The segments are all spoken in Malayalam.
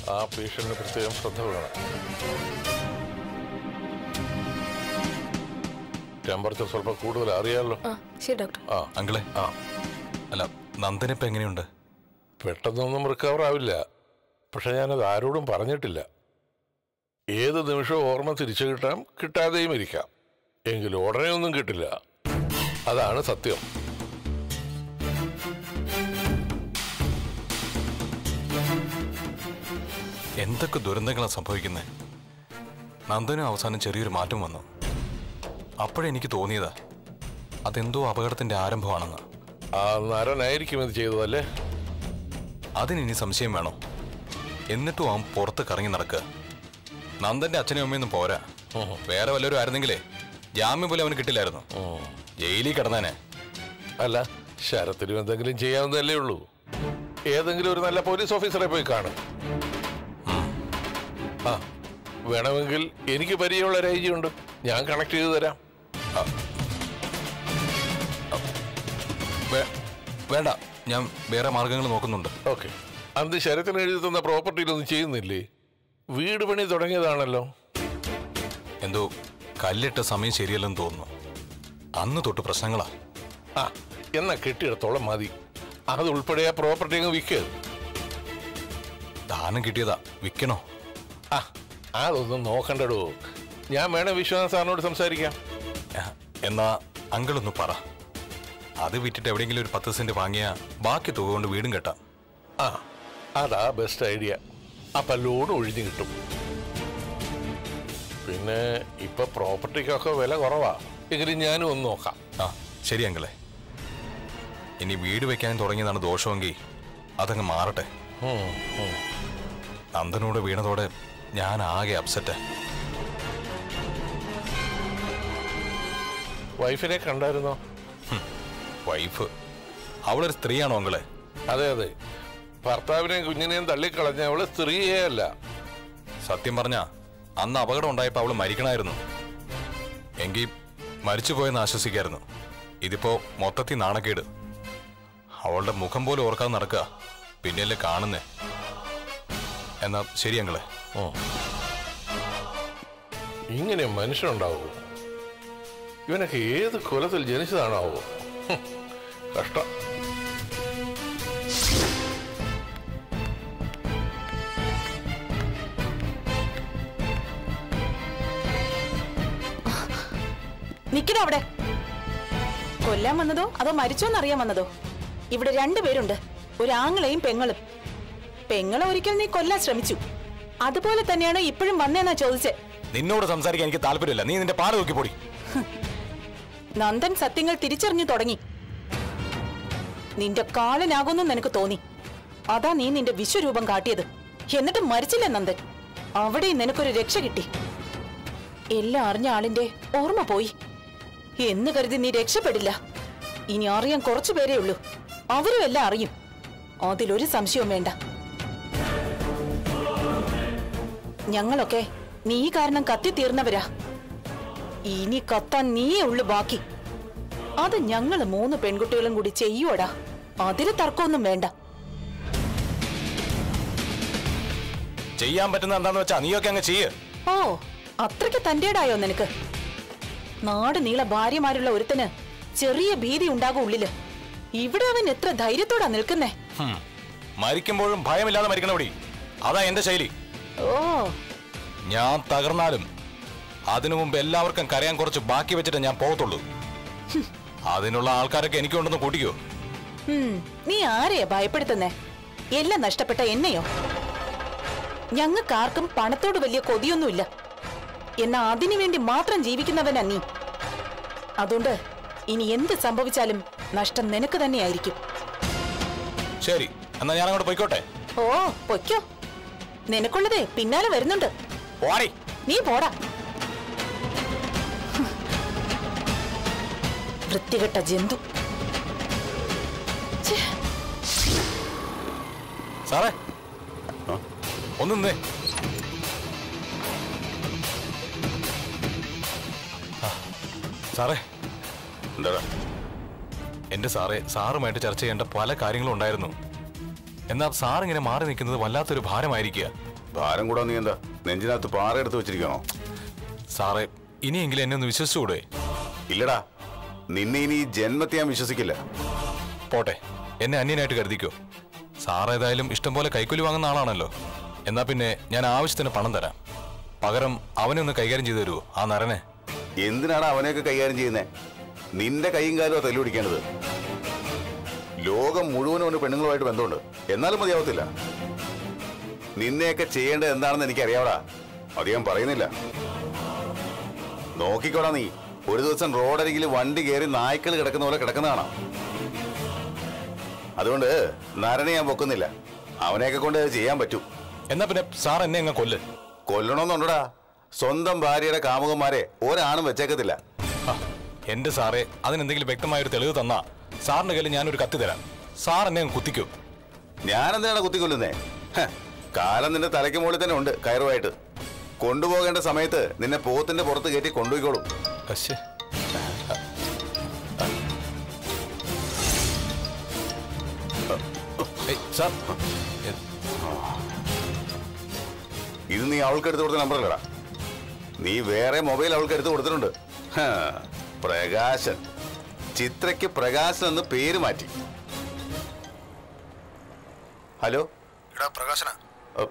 ആ പേഷ്യന്റിന് പ്രത്യേകം ശ്രദ്ധ വേണം ടെമ്പറേച്ചർ സ്വല്പം കൂടുതൽ അറിയാമല്ലോ ആ ശരി ഡോക്ടർ ആ അങ്കിളെ ആ അല്ല നന്ദനിപ്പോ എങ്ങനെയുണ്ട് പെട്ടെന്നൊന്നും റിക്കവർ ആവില്ല പക്ഷെ ഞാനത് ആരോടും പറഞ്ഞിട്ടില്ല ഏത് നിമിഷവും ഓർമ്മ തിരിച്ചു കിട്ടാം കിട്ടാതെയും ഇരിക്കാം എങ്കിലും ഉടനെ ഒന്നും കിട്ടില്ല അതാണ് സത്യം എന്തൊക്കെ ദുരന്തങ്ങളാണ് സംഭവിക്കുന്നത് നന്ദനും അവസാനം ചെറിയൊരു മാറ്റം വന്നു അപ്പോഴെനിക്ക് തോന്നിയതാ അതെന്തോ അപകടത്തിന്റെ ആരംഭമാണെന്ന് ആ നരനായിരിക്കും ഇത് ചെയ്തതല്ലേ അതിനി സംശയം വേണോ എന്നിട്ടും അവൻ പുറത്ത് കറങ്ങി നടക്കുക നന്ദന്റെ അച്ഛനും അമ്മയൊന്നും പോരാ വേറെ വല്ലവരും ആയിരുന്നെങ്കിലേ ജാമ്യം പോലും അവന് കിട്ടില്ലായിരുന്നു ജയിലിൽ കിടന്നേനെ അല്ല ശരത്തിനും എന്തെങ്കിലും ചെയ്യാവുന്നതല്ലേ ഉള്ളൂ ഏതെങ്കിലും ഒരു നല്ല പോലീസ് ഓഫീസറെ പോയി കാണും ആ വേണമെങ്കിൽ എനിക്ക് പരിചയമുള്ള ഒരു ഐ ഉണ്ട് ഞാൻ കണക്ട് ചെയ്തു തരാം വേ- വേണ്ട ഞാൻ വേറെ മാർഗങ്ങൾ നോക്കുന്നുണ്ട് ഓക്കെ അന്ന് ശരത്തിന് എഴുതി തന്ന പ്രോപ്പർട്ടിയിലൊന്നും ചെയ്യുന്നില്ലേ വീട് പണി തുടങ്ങിയതാണല്ലോ എന്തോ കല്ലിട്ട സമയം ശരിയല്ലെന്ന് തോന്നുന്നു അന്ന് തൊട്ട് പ്രശ്നങ്ങളാ ആ എന്നാ കെട്ടിയിടത്തോളം മതി അത് ഉൾപ്പെടെ ആ പ്രോപ്പർട്ടി അങ്ങ് വിൽക്കുക ദാനം കിട്ടിയതാ വിൽക്കണോ ആ അതൊന്നും നോക്കണ്ടടോ ഞാൻ വേണം വിശ്വനാഥ് സാറിനോട് സംസാരിക്കാം ആ, എന്നാ അങ്കിളൊന്ന് പറ അത് വിറ്റിട്ട് എവിടെയെങ്കിലും ഒരു പത്ത് സെന്റ് വാങ്ങിയ ബാക്കി തുക കൊണ്ട് വീടും കെട്ടാം ആ അതാ ബെസ്റ്റ് ഐഡിയ അപ്പൊ ലോൺ ഒഴിഞ്ഞു കിട്ടും പിന്നെ ഇപ്പൊ പ്രോപ്പർട്ടിക്കൊക്കെ വില കുറവാ എങ്കിലും ഞാനും ഒന്ന് നോക്കാം ആ ശരി അങ്കിളെ ഇനി വീട് വെക്കാൻ തുടങ്ങിയതാണ് ദോഷമെങ്കിൽ അതങ്ങ് മാറട്ടെ ഉം, ഉം. നന്ദനോട് വീണതോടെ ഞാൻ ആകെ അപ്സെറ്റ് വൈഫിനെ കണ്ടായിരുന്നോ വൈഫ് അവളൊരു സ്ത്രീയാണോ അങ്കിളെ അതെ അതെ ഭർത്താവിനെയും കുഞ്ഞിനെയും തള്ളിക്കളഞ്ഞ അവള് സ്ത്രീയേ അല്ല സത്യം പറഞ്ഞ അന്ന് അപകടം ഉണ്ടായപ്പോൾ അവള് മരിക്കണമായിരുന്നു എങ്കിൽ മരിച്ചുപോയെന്ന് ആശ്വസിക്കായിരുന്നു ഇതിപ്പോ മൊത്തത്തിൽ നാണക്കേട് അവളുടെ മുഖം പോലും ഓർക്കാതെ നടക്കുക പിന്നെയല്ലേ കാണുന്നേ എന്നാ ശരി അങ്കിളെ ഉം. ഇങ്ങനെ മനുഷ്യനുണ്ടാവൂ ഇവനൊക്കെ ഏത് കുലത്തിൽ ജനിച്ചതാണാവോ ഹും, കഷ്ടം നിക്കണ അവിടെ കൊല്ലാൻ വന്നതോ അതോ മരിച്ചോന്ന് അറിയാൻ വന്നതോ ഇവിടെ രണ്ടുപേരുണ്ട് ഒരു ആങ്ങളെയും പെങ്ങളും പെങ്ങളെ ഒരിക്കൽ നീ കൊല്ലാൻ ശ്രമിച്ചു അതുപോലെ തന്നെയാണോ ഇപ്പോഴും വന്നേന്നാ ചോദിച്ചേ നിന്നോട് സംസാരിക്കാൻ എനിക്ക് താല്പര്യമില്ല നീ നിന്റെ പാട് നോക്കി പോടി നന്ദൻ സത്യങ്ങൾ തിരിച്ചറിഞ്ഞു തുടങ്ങി നിന്റെ കാലനാകുന്നു നിനക്ക് തോന്നി അതാ നീ നിന്റെ വിശ്വരൂപം കാട്ടിയത് എന്നിട്ട് മരിച്ചില്ല നന്ദൻ അവിടെ നിനക്കൊരു രക്ഷ കിട്ടി എല്ലാം അറിഞ്ഞ ആളിന്റെ ഓർമ്മ പോയി എന്ന് കരുതി നീ രക്ഷപ്പെടില്ല ഇനി അറിയാൻ കുറച്ചു പേരേ ഉള്ളൂ അവരും എല്ലാം അറിയും അതിലൊരു സംശയവും വേണ്ട ഞങ്ങളൊക്കെ നീ കാരണം കത്തിത്തീർന്നവരാ ഇനി കത്താൻ നീയേ ഉള്ളു ബാക്കി അത് ഞങ്ങള് മൂന്ന് പെൺകുട്ടികളും കൂടി ചെയ്യുവടാ അതില് തർക്കമൊന്നും വേണ്ട ചെയ്യാൻ പറ്റുന്ന എന്താന്ന് വെച്ചാ നീയൊക്കെ അങ്ങ് ചെയ്യ് ഓ അത്രയ്ക്ക് തന്റേടായോ നിനക്ക് നാട് നീള ഭാര്യമാരുള്ള ഒരുത്തന് ചെറിയ ഭീതി ഉണ്ടാകും ഉള്ളില് ഇവിടെ അവൻ എത്ര ധൈര്യത്തോടാ നിൽക്കുന്നേ ഹും. മരിക്കുമ്പോഴും ഭയമില്ലാതെ മരിക്കണപടി അതാ എന്റെ ശൈലി ഓ ഞാൻ തകർന്നാലും അതിനു മുമ്പ് എല്ലാവർക്കും കരയാൻ കുറച്ച് ബാക്കി വെച്ചിട്ട് ഞാൻ പോകത്തുള്ളൂ അതിനുള്ള ആൾക്കാരൊക്കെ എനിക്കുണ്ടെന്ന് കൂട്ടിക്കോ ഉം, നീ ആരെയാ ഭയപ്പെടുത്തുന്നേ എല്ലാം നഷ്ടപ്പെട്ട എന്നെയോ ഞങ്ങൾക്കാർക്കും പണത്തോട് വലിയ കൊതിയൊന്നുമില്ല എന്നാ അതിനു വേണ്ടി മാത്രം ജീവിക്കുന്നവനാ നീ അതുകൊണ്ട് ഇനി എന്ത് സംഭവിച്ചാലും നഷ്ടം നിനക്ക് തന്നെയായിരിക്കും ശരി എന്നാ ഞാൻ അങ്ങോട്ട് പോയിക്കോട്ടെ ഓ പൊയ്ക്കോ നിനക്കുള്ളതേ പിന്നാലെ വരുന്നുണ്ട് പോടി നീ പോടാ ഹും. വൃത്തികെട്ട ജന്തു ഛേ, സാറേ ഒന്ന് നിന്നേ ആ, സാറേ എന്താ എന്റെ സാറേ സാറുമായിട്ട് ചർച്ച ചെയ്യേണ്ട പല കാര്യങ്ങളും ഉണ്ടായിരുന്നു എന്നാൽ സാർ ഇങ്ങനെ മാറി നിൽക്കുന്നത് വല്ലാത്തൊരു ഭാരമായിരിക്കുക ഭാരം കൂടാ നീ എന്താ നെഞ്ചിനകത്ത് പാറ എടുത്ത് വെച്ചിരിക്കണോ സാറേ ഇനിയെങ്കിലും എന്നെ ഒന്ന് വിശ്വസിച്ചുകൂടെ ഇല്ലടാ നിന്നെ ഇനി ഈ ജന്മത്തെ ഞാൻ വിശ്വസിക്കില്ല പോട്ടെ എന്നെ അന്യനായിട്ട് കരുതിക്കോ സാർ ഏതായാലും ഇഷ്ടം പോലെ കൈക്കൂലി വാങ്ങുന്ന ആളാണല്ലോ എന്നാ പിന്നെ ഞാൻ ആവശ്യത്തിന് പണം തരാം പകരം അവനെ ഒന്ന് കൈകാര്യം ചെയ്തു തരുമോ ആ നരനെ എന്തിനാണ് അവനെയൊക്കെ കൈകാര്യം ചെയ്യുന്നേ നിന്റെ കൈയും കാലും തല്ലു പിടിക്കേണ്ടത് ലോകം മുഴുവനും അവന് പെണ്ണുങ്ങളുമായിട്ട് ബന്ധമുണ്ട് എന്നാലും മതിയാവത്തില്ല നിന്നെയൊക്കെ ചെയ്യേണ്ടത് എന്താണെന്ന് എനിക്കറിയാവടാ അത് ഞാൻ പറയുന്നില്ല നോക്കിക്കോടാ നീ ഒരു ദിവസം റോഡരികിൽ വണ്ടി കയറി നായ്ക്കൾ കിടക്കുന്ന പോലെ കിടക്കുന്ന കാണാം അതുകൊണ്ട് നരനെ ഞാൻ പൊക്കുന്നില്ല അവനെയൊക്കെ കൊണ്ട് അത് ചെയ്യാൻ പറ്റും എന്നാ പിന്നെ സാർ എന്നെ അങ്ങ് കൊല്ല് കൊല്ലണമെന്നുണ്ടടാ സ്വന്തം ഭാര്യയുടെ കാമുകന്മാരെ ഒരാണും വെച്ചേക്കത്തില്ല ഹ, എന്റെ സാറേ അതിനെന്തെങ്കിലും വ്യക്തമായ ഒരു തെളിവ് തന്നാ സാറിന്റെ കയ്യിൽ ഞാനൊരു കത്തി തരാം സാർ എന്നെ അങ്ങ് കുത്തിക്കൂ ഞാൻ എന്തിനാണ് കുത്തിക്കൊല്ലുന്നേ ഹ, കാലം നിന്റെ തലയ്ക്ക് മുകളിൽ തന്നെ ഉണ്ട് കയറുമായിട്ട് കൊണ്ടുപോകേണ്ട സമയത്ത് നിന്നെ പോത്തിന്റെ പുറത്ത് കയറ്റി കൊണ്ടുപോയിക്കോളും പക്ഷേ ഏയ്, സാർ എ- ഇത് നീ അവൾക്ക് എടുത്തു കൊടുത്ത നമ്പറല്ലടാ നീ വേറെ മൊബൈൽ അവൾക്ക് എടുത്തു കൊടുത്തിട്ടുണ്ട് ഹ, പ്രകാശൻ ചിത്രയ്ക്ക് പ്രകാശൻ എന്ന് പേര് മാറ്റി ഹലോ എടാ പ്രകാശന അ,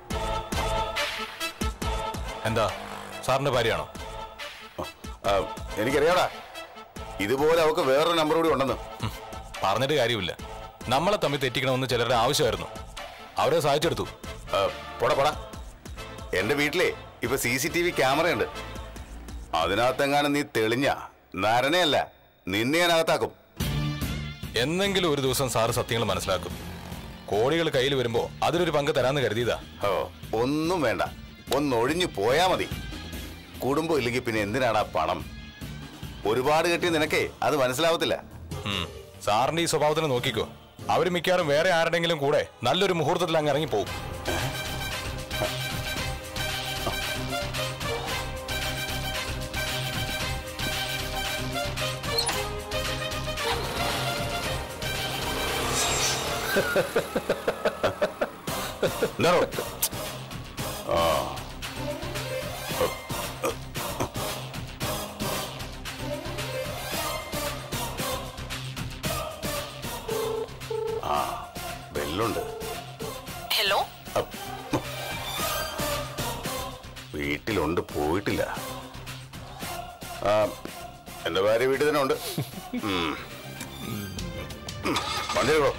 എന്താ സാറിന്റെ ഭാര്യയാണോ ആ, എനിക്കറിയാടാ ഇതുപോലെ അവൾക്ക് വേറൊരു നമ്പർ കൂടി ഉണ്ടെന്ന് ഹും, പറഞ്ഞിട്ട് കാര്യമില്ല നമ്മളെ തമ്മിൽ തെറ്റിക്കണമെന്ന് ചിലരുടെ ആവശ്യമായിരുന്നു അവരെ സഹായിച്ചെടുത്തു ആ, പോടാ പോടാ എന്റെ വീട്ടിലെ ഇപ്പൊ സി സി ടി വി ക്യാമറയുണ്ട് അതിനകത്തെങ്ങാനും നീ തെളിഞ്ഞ നരനെയല്ല നിന്നെ ഞാൻ അകത്താക്കും എന്നെങ്കിലും ഒരു ദിവസം സാറ് സത്യങ്ങൾ മനസ്സിലാക്കും കോടികൾ കയ്യിൽ വരുമ്പോ അതിലൊരു പങ്ക് തരാന്ന് കരുതിയതാ ഓ ഒന്നും വേണ്ട ഒന്നൊഴിഞ്ഞു പോയാ മതി കുടുംബം ഇല്ലെങ്കിൽ പിന്നെ എന്തിനാടാ പണം ഒരുപാട് കിട്ടിയ നിനക്കേ അത് മനസ്സിലാവത്തില്ല ഉം. സാറിന്റെ ഈ സ്വഭാവത്തിന് നോക്കിക്കോ അവര് മിക്കവാറും വേറെ ആരുടെങ്കിലും കൂടെ നല്ലൊരു മുഹൂർത്തത്തിൽ അങ്ങ് ഇറങ്ങിപ്പോവും എന്താണോ ആ ബെല്ലുണ്ട് ഹലോ വീട്ടിലുണ്ട് പോയിട്ടില്ല ആ എന്റെ ഭാര്യ വീട്ടിൽ തന്നെ ഉണ്ട് ഉം. ഉം. വണ്ടി എടുക്കോ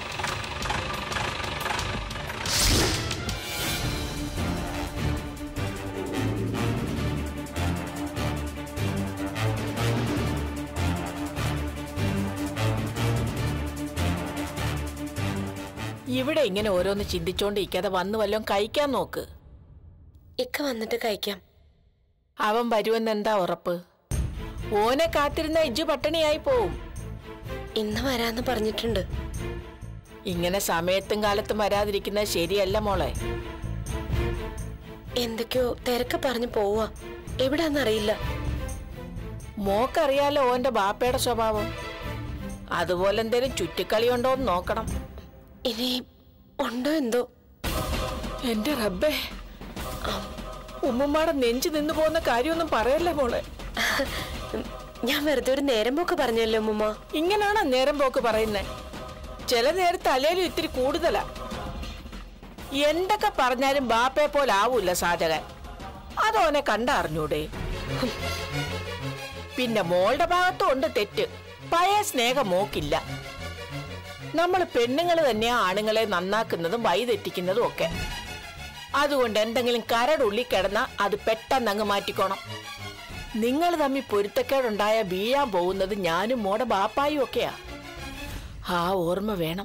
ഇവിടെ ഇങ്ങനെ ഓരോന്ന് ചിന്തിച്ചോണ്ടിരിക്കാതെ വന്ന് വല്ലതും കഴിക്കാൻ നോക്ക് ഇക്ക വന്നിട്ട് കഴിക്കാം അവൻ വരുമെന്ന് എന്താ ഉറപ്പ് ഓനെ കാത്തിരുന്ന ഇജ്ജു പട്ടിണിയായി പോവും ഇന്ന് വരാന്ന് പറഞ്ഞിട്ടുണ്ട് ഇങ്ങനെ സമയത്തും കാലത്തും വരാതിരിക്കുന്നത് ശരിയല്ല മോളെ എന്തൊക്കെയോ തിരക്ക് പറഞ്ഞു പോവാ എവിടാന്നറിയില്ല മോക്കറിയാലോ ഓന്റെ ബാപ്പയുടെ സ്വഭാവം അതുപോലെ എന്തേലും ചുറ്റിക്കളി ഉണ്ടോ എന്ന് നോക്കണം ഇനി ഉണ്ടോ എന്തോ എന്റെ റബ്ബേ ഉമ്മുമ്മാടെ നെഞ്ചു നിന്ന് പോകുന്ന കാര്യമൊന്നും പറയല്ലേ മോളെ ഞാൻ വെറുതെ ഒരു നേരം പോക്ക് പറഞ്ഞല്ലോ ഉമ്മ ഇങ്ങനെയാണോ നേരം പോക്ക് പറയുന്നേ ചില നേരത്ത് അല്ലേലും ഇത്തിരി കൂടുതലാ എന്തൊക്കെ പറഞ്ഞാലും ബാപ്പയെ പോലെ ആവൂല സാധകൻ അതോനെ കണ്ടറിഞ്ഞൂടെ ഹും. പിന്നെ മോളുടെ ഭാഗത്തും ഉണ്ട് തെറ്റ് പഴയ സ്നേഹം മോക്കില്ല നമ്മൾ പെണ്ണുങ്ങൾ തന്നെയാ ആണുങ്ങളെ നന്നാക്കുന്നതും വഴിതെറ്റിക്കുന്നതും ഒക്കെ അതുകൊണ്ട് എന്തെങ്കിലും കരടുള്ളി കിടന്നാ അത് പെട്ടെന്ന് അങ്ങ് മാറ്റിക്കോണം നിങ്ങൾ തമ്മിൽ പൊരുത്തക്കേടുണ്ടായ വീഴാൻ പോകുന്നത് ഞാനും മോടെ ബാപ്പായും ഒക്കെയാ ആ ഓർമ്മ വേണം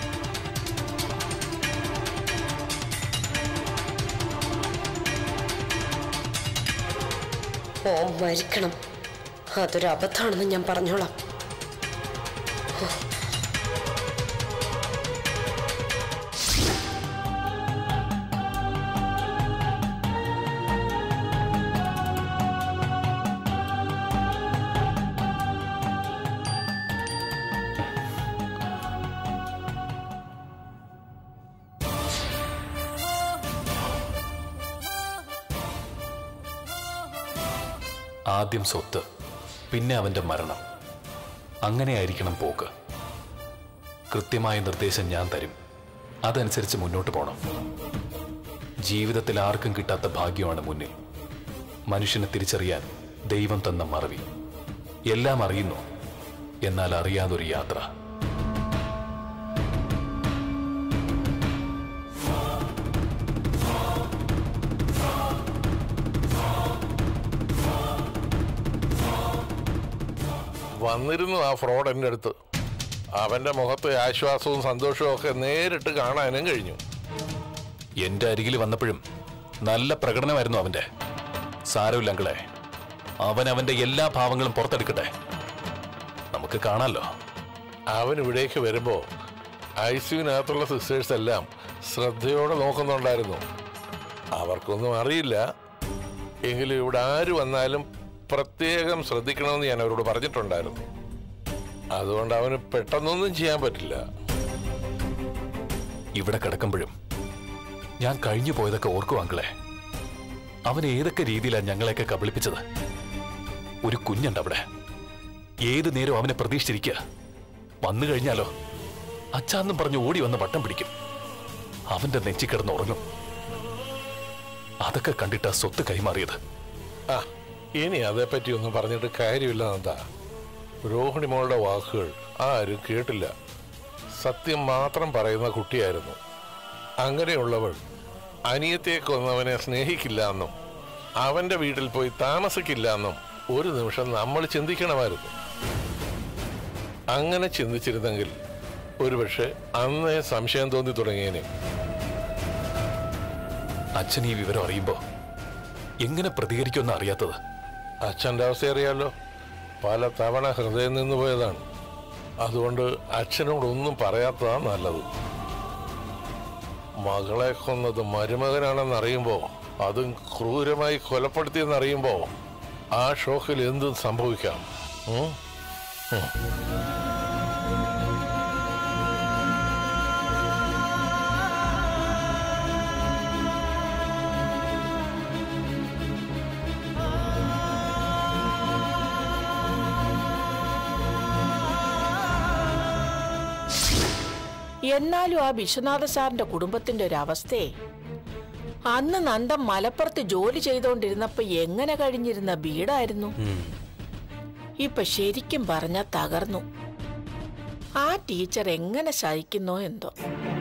ഓ മരിക്കണം അതൊരു അബദ്ധമാണെന്ന് ഞാൻ പറഞ്ഞോളാം ആദ്യം സ്വത്ത് പിന്നെ അവന്റെ മരണം അങ്ങനെയായിരിക്കണം പോക്ക് കൃത്യമായ നിർദ്ദേശം ഞാൻ തരും അതനുസരിച്ച് മുന്നോട്ട് പോകണം ജീവിതത്തിൽ ആർക്കും കിട്ടാത്ത ഭാഗ്യമാണ് മുന്നിൽ മനുഷ്യനെ തിരിച്ചറിയാൻ ദൈവം തന്ന മറവി എല്ലാം അറിയുന്നു എന്നാൽ അറിയാതൊരു യാത്ര വന്നിരുന്നു ആ ഫ്രോഡ് എൻ്റെ അടുത്ത് അവന്റെ മുഖത്ത് ആശ്വാസവും സന്തോഷവും ഒക്കെ നേരിട്ട് കാണാനും കഴിഞ്ഞു എന്റെ അരികിൽ വന്നപ്പോഴും നല്ല പ്രകടനമായിരുന്നു അവന്റെ സാരമില്ല അങ്കിളെ അവൻ അവന്റെ എല്ലാ ഭാവങ്ങളും പുറത്തെടുക്കട്ടെ നമുക്ക് കാണാലോ അവൻ ഇവിടേക്ക് വരുമ്പോ ഐ സിയുനകത്തുള്ള സിസ്റ്റേഴ്സ് എല്ലാം ശ്രദ്ധയോടെ നോക്കുന്നുണ്ടായിരുന്നു അവർക്കൊന്നും അറിയില്ല എങ്കിലും ഇവിടെ ആര് വന്നാലും പ്രത്യേകം ശ്രദ്ധിക്കണമെന്ന് ഞാൻ അവരോട് പറഞ്ഞിട്ടുണ്ടായിരുന്നു അതുകൊണ്ട് അവന് പെട്ടെന്നൊന്നും ചെയ്യാൻ പറ്റില്ല ഇവിടെ കിടക്കുമ്പോഴും ഞാൻ കഴിഞ്ഞു പോയതൊക്കെ ഓർക്കും അങ്കിളെ അവൻ ഏതൊക്കെ രീതിയിലാണ് ഞങ്ങളെയൊക്കെ കബളിപ്പിച്ചത് ഒരു കുഞ്ഞുണ്ട് അവിടെ ഏത് നേരം അവനെ പ്രതീക്ഷിച്ചിരിക്കുക വന്നു കഴിഞ്ഞാലോ അച്ഛാന്നും പറഞ്ഞ് ഓടി വന്ന് വട്ടം പിടിക്കും അവന്റെ നെഞ്ചി കിടന്ന് ഉറങ്ങും അതൊക്കെ കണ്ടിട്ടാ സ്വത്ത് കൈമാറിയത് ആ ഇനി അതേപ്പറ്റി ഒന്നും പറഞ്ഞിട്ട് കാര്യമില്ല നന്ദ രോഹിണി മോളുടെ വാക്കുകൾ ആരും കേട്ടില്ല സത്യം മാത്രം പറയുന്ന കുട്ടിയായിരുന്നു അങ്ങനെയുള്ളവൾ അനിയത്തെ കൊന്നവനെ സ്നേഹിക്കില്ല എന്നും അവന്റെ വീട്ടിൽ പോയി താമസിക്കില്ല എന്നും ഒരു നിമിഷം നമ്മൾ ചിന്തിക്കണമായിരുന്നു അങ്ങനെ ചിന്തിച്ചിരുന്നെങ്കിൽ ഒരുപക്ഷെ അന്നേ സംശയം തോന്നി തുടങ്ങിയേനെ അച്ഛൻ ഈ വിവരം അറിയുമ്പോ എങ്ങനെ പ്രതികരിക്കുമെന്ന് അറിയാത്തത് അച്ഛൻ്റെ അവസ്ഥ അറിയാലോ പല തവണ ഹൃദയം നിന്ന് പോയതാണ് അതുകൊണ്ട് അച്ഛനോടൊന്നും പറയാത്തതാണ് നല്ലത് മകളെ കൊന്നത് മരുമകനാണെന്നറിയുമ്പോ അതും ക്രൂരമായി കൊലപ്പെടുത്തിയെന്നറിയുമ്പോ ആ ഷോക്കിൽ എന്തും സംഭവിക്കാം ഉം? എന്നാലും ആ വിശ്വനാഥ സാറിന്റെ കുടുംബത്തിന്റെ ഒരു അവസ്ഥയെ അന്ന് നന്ദൻ മലപ്പുറത്ത് ജോലി ചെയ്തുകൊണ്ടിരുന്നപ്പോ എങ്ങനെ കഴിഞ്ഞിരുന്ന വീടായിരുന്നു ഇപ്പൊ ശരിക്കും പറഞ്ഞ തകർന്നു ആ ടീച്ചർ എങ്ങനെ സഹിക്കുന്നോ എന്തോ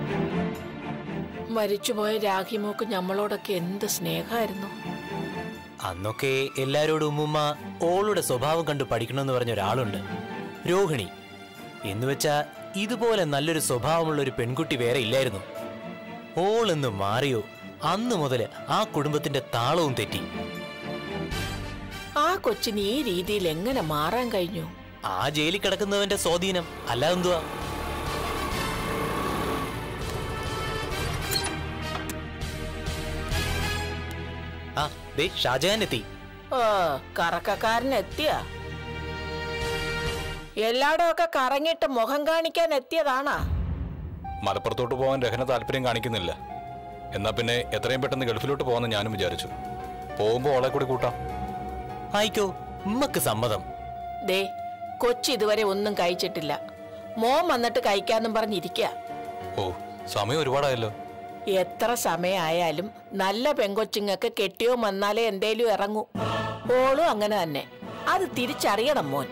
മരിച്ചുപോയ രാഹിമോക്ക് ഞമ്മളോടൊക്കെ എന്ത് സ്നേഹമായിരുന്നു അന്നൊക്കെ എല്ലാരോടും ഉമ്മുമ്മ ഓളുടെ സ്വഭാവം കണ്ടു പഠിക്കണമെന്ന് പറഞ്ഞ ഒരാളുണ്ട് രോഹിണി എന്നുവെച്ചാ ഇതുപോലെ നല്ലൊരു സ്വഭാവമുള്ള ഒരു പെൺകുട്ടി വേറെ ഇല്ലായിരുന്നു ഓളെന്ന് മാറിയോ അന്ന് മുതൽ ആ കുടുംബത്തിന്റെ താളവും തെറ്റി ആ കൊച്ചിന് ഈ രീതിയിൽ എങ്ങനെ മാറാൻ കഴിഞ്ഞു ആ ജയിലിൽ കിടക്കുന്നവന്റെ സ്വാധീനം അല്ലാതെന്തുവാ ആ ദേ ഷാജഹാൻ എത്തി ഓ കറക്കക്കാരൻ എത്തിയ എല്ലായിടും ഒക്കെ കറങ്ങിയിട്ട് മുഖം കാണിക്കാൻ എത്തിയതാണാ മലപ്പുറത്തോട്ട് പോകാൻ രഹന താല്പര്യം കാണിക്കുന്നില്ല എന്നാ പിന്നെ എത്രയും പെട്ടെന്ന് ഗൾഫിലോട്ട് പോകാമെന്ന് ഞാനും വിചാരിച്ചു പോകുമ്പോൾ ഓളെ കൂടി കൂട്ടാം ആയിക്കോ ഉമ്മക്ക് സമ്മതം ദേ കൊച്ചി ഇതുവരെ ഒന്നും കഴിച്ചിട്ടില്ല മോൻ വന്നിട്ട് കഴിക്കാന്നും പറഞ്ഞിരിക്കുക ഓ സമയം ഒരുപാടായല്ലോ എത്ര സമയമായാലും നല്ല പെങ്കൊച്ചുങ്ങൾക്ക് കെട്ടിയോ വന്നാലേ എന്തേലും ഇറങ്ങൂ ഓളും അങ്ങനെ തന്നെ അത് തിരിച്ചറിയണം മോൻ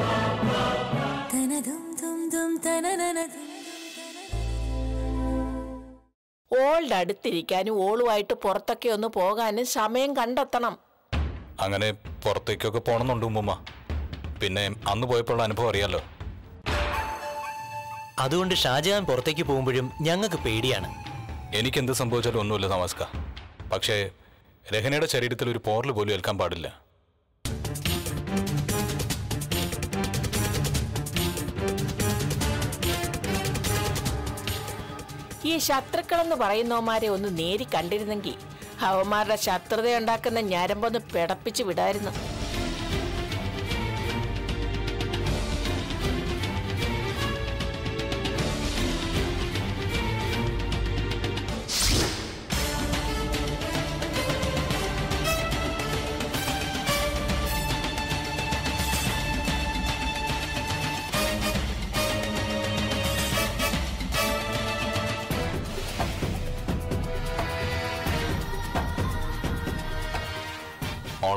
ഓളുടെ അടുത്തിരിക്കാനും ഓളുമായിട്ട് പുറത്തൊക്കെ ഒന്ന് പോകാനും സമയം കണ്ടെത്തണം അങ്ങനെ പുറത്തേക്കൊക്കെ പോകണമെന്നുണ്ട് ഉമ്മുമ്മ പിന്നെ അന്ന് പോയപ്പോഴുള്ള അനുഭവം അറിയാലോ അതുകൊണ്ട് ഷാജഹാൻ പുറത്തേക്ക് പോകുമ്പോഴും ഞങ്ങൾക്ക് പേടിയാണ് എനിക്കെന്ത് സംഭവിച്ചാലും ഒന്നുമില്ല നമസ്ക പക്ഷേ രഹനയുടെ ശരീരത്തിൽ ഒരു പോറൽ പോലും ഏൽക്കാൻ പാടില്ല ഈ ശത്രുക്കളെന്ന് പറയുന്നവന്മാരെ ഒന്ന് നേരി കണ്ടിരുന്നെങ്കിൽ അവന്മാരുടെ ശത്രുതയുണ്ടാക്കുന്ന ഞരമ്പൊന്ന് പിടപ്പിച്ച് വിടായിരുന്നു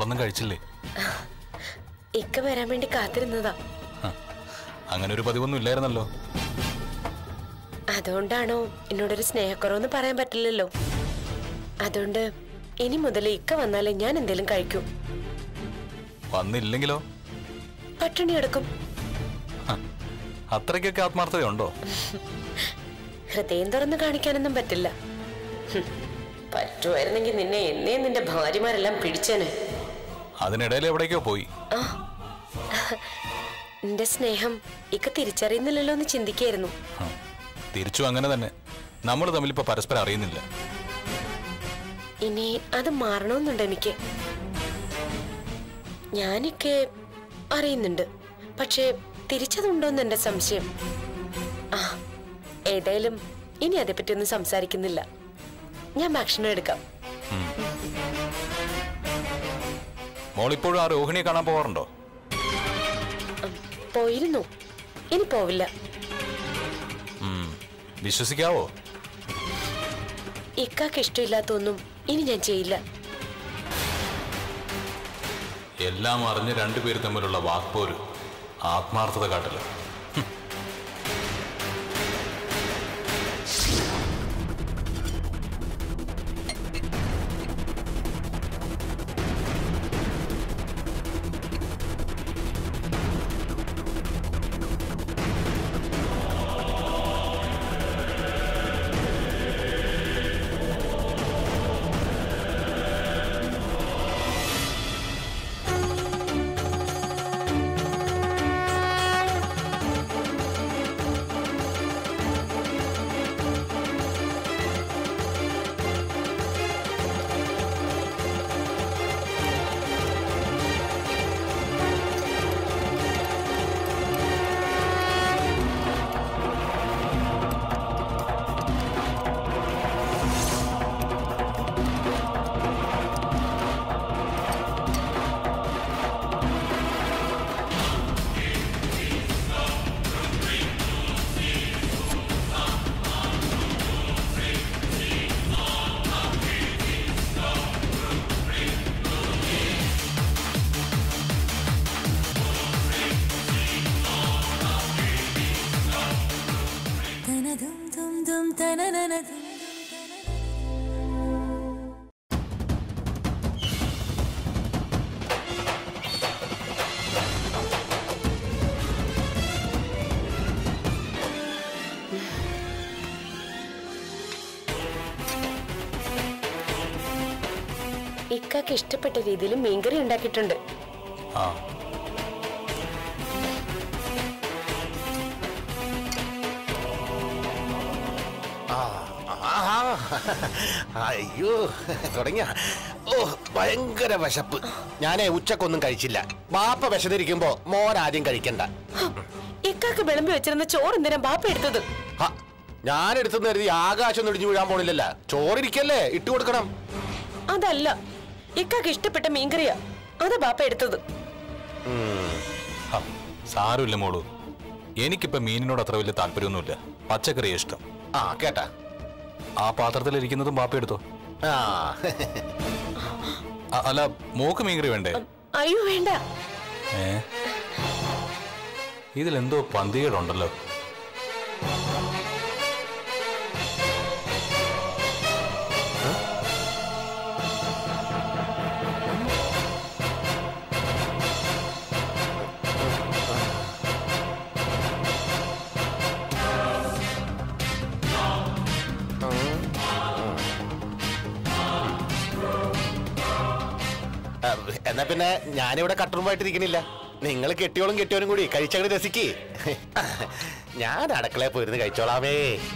ഊണൊന്നും കഴിച്ചില്ലേ ഇക്ക വരാൻ വേണ്ടി കാത്തിരുന്നതാ ഹ, അങ്ങനെ ഒരു പതിവൊന്നും ഇല്ലായിരുന്നല്ലോ അതുകൊണ്ടാണോ എന്നോടൊരു സ്നേഹക്കുറവെന്ന് പറയാൻ പറ്റില്ലല്ലോ അതുകൊണ്ട് ഇനി മുതൽ ഇക്ക വന്നാലേ ഞാൻ എന്തേലും കഴിക്കൂ വന്നില്ലെങ്കിലോ പട്ടിണി എടുക്കും ഹ, അത്രയ്ക്കൊക്കെ ആത്മാർത്ഥതയുണ്ടോ ഹൃദയം തുറന്ന് കാണിക്കാനൊന്നും പറ്റില്ല ഹും, പറ്റുമായിരുന്നെങ്കിൽ നിന്നെ എന്നെ നിന്റെ ഭാര്യമാരെല്ലാം പിടിച്ചേനെ അതിനിടയിൽ എവിടേക്കോ പോയി ആ നിന്റെ സ്നേഹം ഇക്ക തിരിച്ചറിയുന്നില്ലല്ലോ എന്ന് ചിന്തിക്കായിരുന്നു ഹ, തിരിച്ചു അങ്ങനെ തന്നെ നമ്മൾ തമ്മിൽ ഇപ്പൊ പരസ്പരം അറിയുന്നില്ല ഇനി അത് മാറണമെന്നുണ്ട് എനിക്ക് ഞാനൊക്കെ അറിയുന്നുണ്ട് പക്ഷേ തിരിച്ചതുണ്ടോന്ന് എന്റെ സംശയം ആ ഏതായാലും ഇനി അതേപ്പറ്റി ഒന്നും സംസാരിക്കുന്നില്ല ഞാൻ ഭക്ഷണം എടുക്കാം മോളിപ്പോഴും ആ രോഹിണിയെ കാണാൻ പോവാറുണ്ടോ ഉം, പോയിരുന്നു ഇനി പോവില്ല ഉം, വിശ്വസിക്കാവോ ഇക്കാക്ക് ഇഷ്ടമില്ലാത്തൊന്നും ഇനി ഞാൻ ചെയ്യില്ല എല്ലാം അറിഞ്ഞ് രണ്ടുപേര് തമ്മിലുള്ള വാക്പോര് ആത്മാർത്ഥത കാട്ടില്ല ഇക്കാക്ക് ഇഷ്ടപ്പെട്ട രീതിയിൽ മീൻകറി ഉണ്ടാക്കിയിട്ടുണ്ട് ആ ആഹാ. അയ്യോ തുടങ്ങിയ ഓ ഭയങ്കര വിശപ്പ് ഞാനേ ഉച്ചക്കൊന്നും കഴിച്ചില്ല ബാപ്പ വിശന്നിരിക്കുമ്പോ മോരാദ്യം കഴിക്കണ്ട ഇക്കാക്ക് വിളമ്പി വെച്ചിരുന്ന ചോറ് എന്തിനാ ബാപ്പ എടുത്തത് ഹ, ഞാൻ എടുത്തെന്ന് കരുതി ആകാശം ഒന്നും ഇടിഞ്ഞു വീഴാൻ പോണില്ലല്ല ചോറിരിക്കല്ലേ ഇട്ടു കൊടുക്കണം അതല്ല ഇക്കാക്ക് ഇഷ്ടപ്പെട്ട മീൻകറിയാ അതാ ബാപ്പ എടുത്തത് ഹ, സാരമില്ല മോളു എനിക്കിപ്പോ മീനിനോട് അത്ര വലിയ താല്പര്യമൊന്നുമില്ല പച്ചക്കറിയെ ഇഷ്ടം ആ കേട്ടാ ആ പാത്രത്തിലിരിക്കുന്നതും ബാപ്പ എടുത്തോ ആ അ- അല്ല മോക്ക് മീൻകറി വേണ്ടേ അയ്യോ വേണ്ട ഏ ഇതിലെന്തോ പന്തികേടുണ്ടല്ലോ ആ, എന്നാ പിന്നെ ഞാനിവിടെ കട്ടുറുമ്പായിട്ടിരിക്കണില്ല നിങ്ങൾ കെട്ടിയോളും കെട്ടിയോനും കൂടി കഴിച്ചങ്ങട് രസിക്ക് ഞാൻ അടുക്കളയിൽ പോയിരുന്ന് കഴിച്ചോളാമേ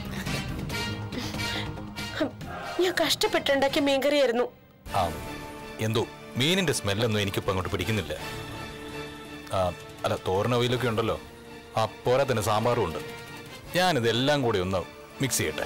ഹും, ഞാൻ കഷ്ടപ്പെട്ടുണ്ടാക്കിയ മീൻകറിയായിരുന്നു ആ എന്തോ മീനിന്റെ സ്മെല്ലൊന്നും എനിക്കിപ്പോ അങ്ങോട്ട് പിടിക്കുന്നില്ല ആ അല്ല തോരൻ ഓയിലൊക്കെ ഉണ്ടല്ലോ ആ പോരാ തന്നെ സാമ്പാറും ഉണ്ട് ഞാനിതെല്ലാം കൂടി ഒന്ന് മിക്സ് ചെയ്യട്ടെ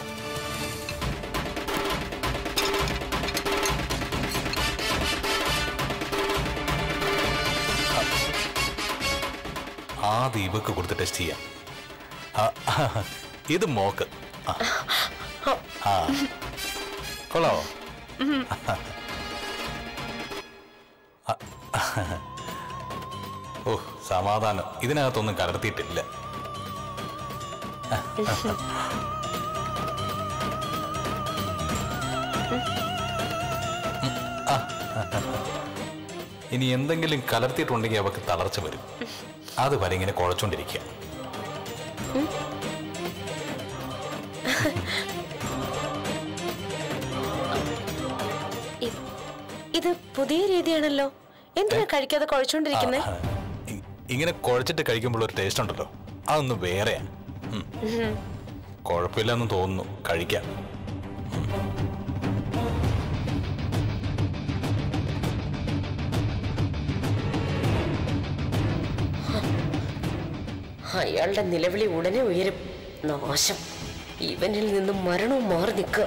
ആദ്യം ഇവക്ക് കൊടുത്ത് ടെസ്റ്റ് ചെയ്യാം ആ, ഇത് മോക്ക് ആ. ആ കൊള്ളാവോ ആ, ഓ സമാധാനം ഇതിനകത്തൊന്നും കലർത്തിയിട്ടില്ല ഇനി എന്തെങ്കിലും കലർത്തിയിട്ടുണ്ടെങ്കിൽ അവക്ക് തളർച്ച വരും അത് വരെ ഇങ്ങനെ കുഴച്ചോണ്ടിരിക്കുക ഇ- ഇത് പുതിയ രീതിയാണല്ലോ എന്തിനാ കഴിക്കാതെ കുഴച്ചോണ്ടിരിക്കുന്നത് ആ, ഇ- ഇങ്ങനെ കുഴച്ചിട്ട് കഴിക്കുമ്പോൾ ഒരു ടേസ്റ്റ് ഉണ്ടല്ലോ അതൊന്ന് വേറെയാ ഉം. കുഴപ്പമില്ലെന്ന് തോന്നുന്നു കഴിക്കാം അയാളുടെ നിലവിളി ഉടനെ ഉയരും നാശം ഇവനിൽ നിന്നും മരണവും മാറി നിൽക്കുക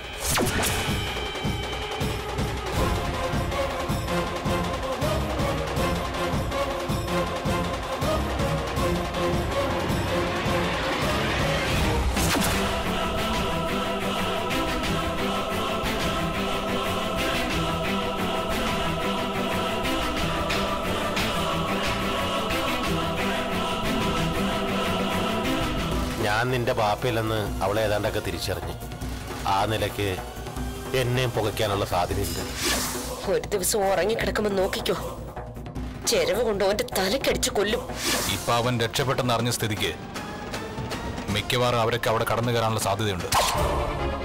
ഞാൻ നിന്റെ ബാപ്പയില്ലെന്ന് അവളെ ഏതാണ്ടൊക്കെ തിരിച്ചറിഞ്ഞ് ആ നിലയ്ക്ക് എന്നെയും പുകയ്ക്കാനുള്ള സാധ്യതയുണ്ട് ഒരു ദിവസം ഉറങ്ങിക്കിടക്കുമ്പോ നോക്കിക്കോ ചെരവ് കൊണ്ട് ഓന്റെ തലക്കടിച്ച് കൊല്ലും ഇപ്പൊ അവൻ രക്ഷപ്പെട്ടെന്ന് അറിഞ്ഞ സ്ഥിതിക്ക് മിക്കവാറും അവരൊക്കെ അവിടെ കടന്നു കയറാനുള്ള സാധ്യതയുണ്ട്